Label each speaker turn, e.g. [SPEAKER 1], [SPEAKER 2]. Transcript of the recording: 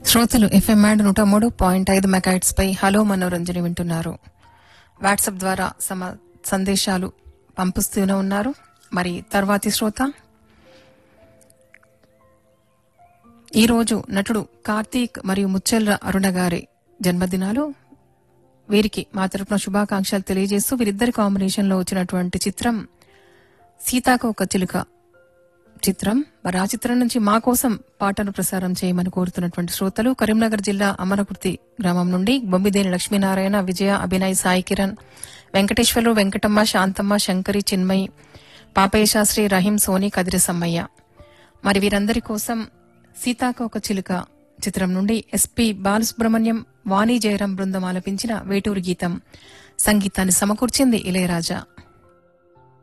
[SPEAKER 1] శ్రోతలు FM mad నూట మూడు పాయింట్ ఐదు మెగాట్స్ పై హలో మనోరంజని వింటున్నారు వాట్సాప్ ద్వారా సమ సందేశాలు పంపిస్తూనే ఉన్నారు మరి తర్వాతి శ్రోత ఈరోజు నటుడు కార్తీక్ మరియు ముచ్చెల్ర అరుణ గారి జన్మదినాలు వీరికి మా తరపున శుభాకాంక్షలు తెలియజేస్తూ వీరిద్దరి కాంబినేషన్ లో వచ్చినటువంటి చిత్రం సీతాకు ఒక చిలుక చిత్రం మరి ఆ చిత్రం నుంచి మా కోసం పాటను ప్రసారం చేయమని కోరుతున్నటువంటి శ్రోతలు కరీంనగర్ జిల్లా అమరకుర్తి గ్రామం నుండి బొమ్మిదేని లక్ష్మీనారాయణ విజయ అభినయ్ సాయి కిరణ్ వెంకటేశ్వర్లు వెంకటమ్మ శాంతమ్మ శంకరి చిన్మయి పాపయ్య శాస్త్రి రహీం సోని కదిరి సమ్మయ్య మరి వీరందరి కోసం సీతాక ఒక చిలుక చిత్రం నుండి ఎస్పి బాలసుబ్రహ్మణ్యం వాణి జయరాం బృందం ఆలపించిన వేటూరు గీతం సంగీతాన్ని సమకూర్చింది ఇళయరాజా